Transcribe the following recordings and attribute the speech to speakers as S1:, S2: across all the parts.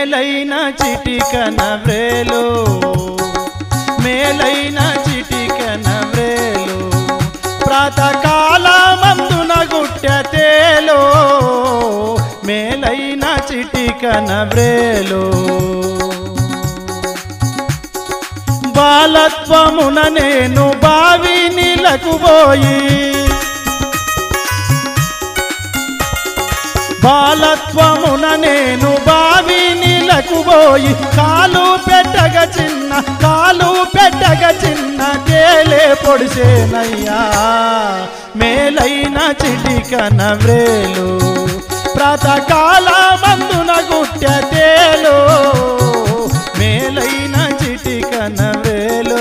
S1: మేలైన చిటికన వ్రేలు మేలైన చిటికన వ్రేలు ప్రాతకాల మందున గుట్టెతేలో మేలైన చిటికన వ్రేలు బాలత్వమున నేను బావి నీలకు పోయి బాలత్వమున నేను బావి నీలకు పోయి కాలు పెట్టగ చిన్న కాలు పెట్టగ చిన్న తేలే పొడిసేనయ్యా మేలైన చిటికన వ్రేలు ప్రాతకాల మందున గుట్టె తేలు మేలైన చిటికన వేలు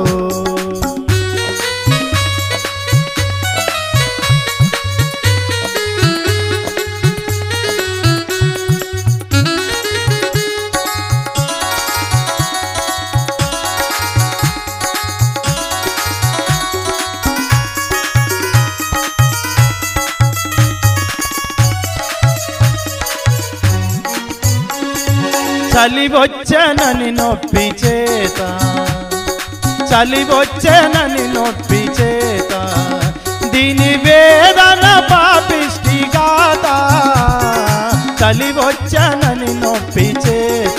S1: చలి వచ్చనని నొప్పి చేత చలి వచ్చనని నొప్పి చేత దీని వేదన పాపిష్టి గాత చలి వచ్చనని నొప్పి చేత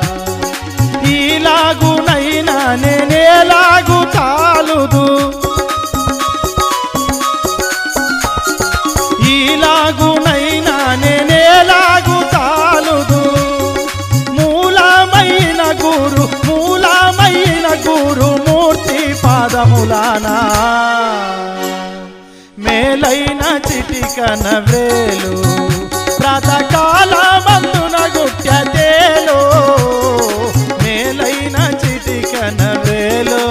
S1: ఈలాగునైనా నేనేలాగు చాలుదు ఈలాగునైనా నేనేలాగు చాలుదు మూలమైన గురు మూలమైన గురు మూర్తి పాదములానా మేలైన చిటికన వ్రేలు ప్రాతకాల మందున గుట్టెతేలో మేలైన చిటికన వ్రేలు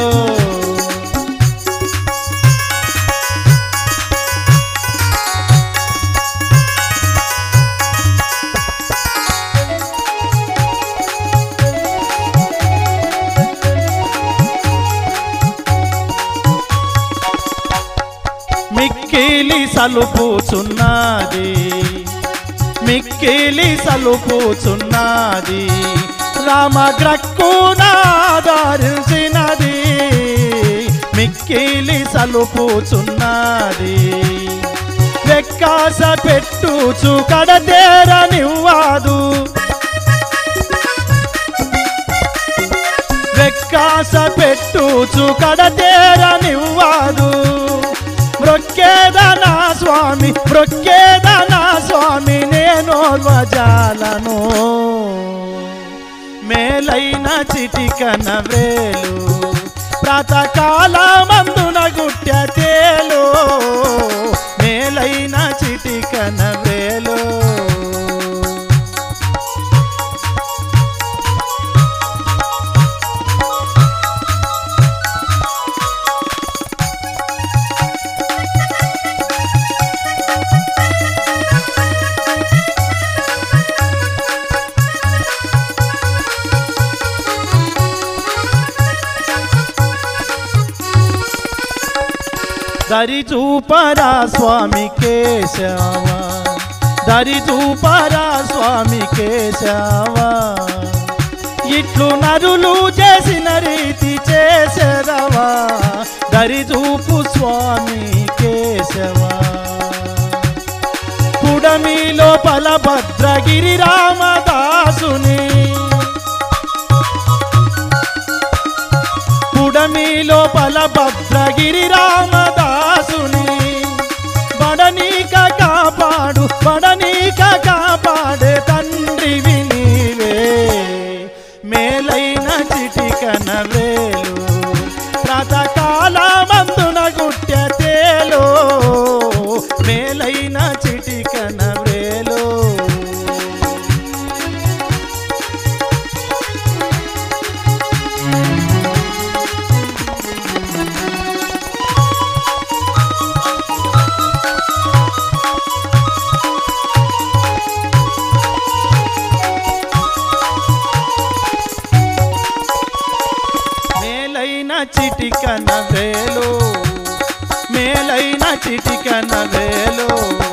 S1: మిక్కిలి సలుపుచున్నది మిక్కిలి సలుపుచున్నది రామగ్రక్కునాదర్శినది మిక్కిలి సలుపుచున్నది వెక్కాస పెట్టుచు కడతేరనివ్వదు వెక్కాస పెట్టుచు కడతేరనివ్వదు మృక్కేదనా స్వామి మృక్కేదనా స్వామి నేనోర్వజాలను మేలైన చిటికన వ్రేలు ప్రాతకాల మందున గుట్టెతేలు మేలైన చిటికన వ్రేలు దరి చూపరా స్వామి కేశవ దరి చూపరా స్వామి కేశవ ఇట్లు నరులు చేసిన రీతి చేసెదవా దరి చూపు స్వామి కేశవ పుడమి లోపల భద్రగిరి రామదాసుని పుడమి లోపల భద్రగిరి రామదాసుని బడనీక కాపాడు బడనీక కాపాడే తండ్రివి నీవే మేలైన చిటికన వేలు ప్రాతకాల మందున గుట్టెతేలో మేలైన చిటికన వేలు మేలైన చిటికన వేలు మేలైన చిటికన వేలు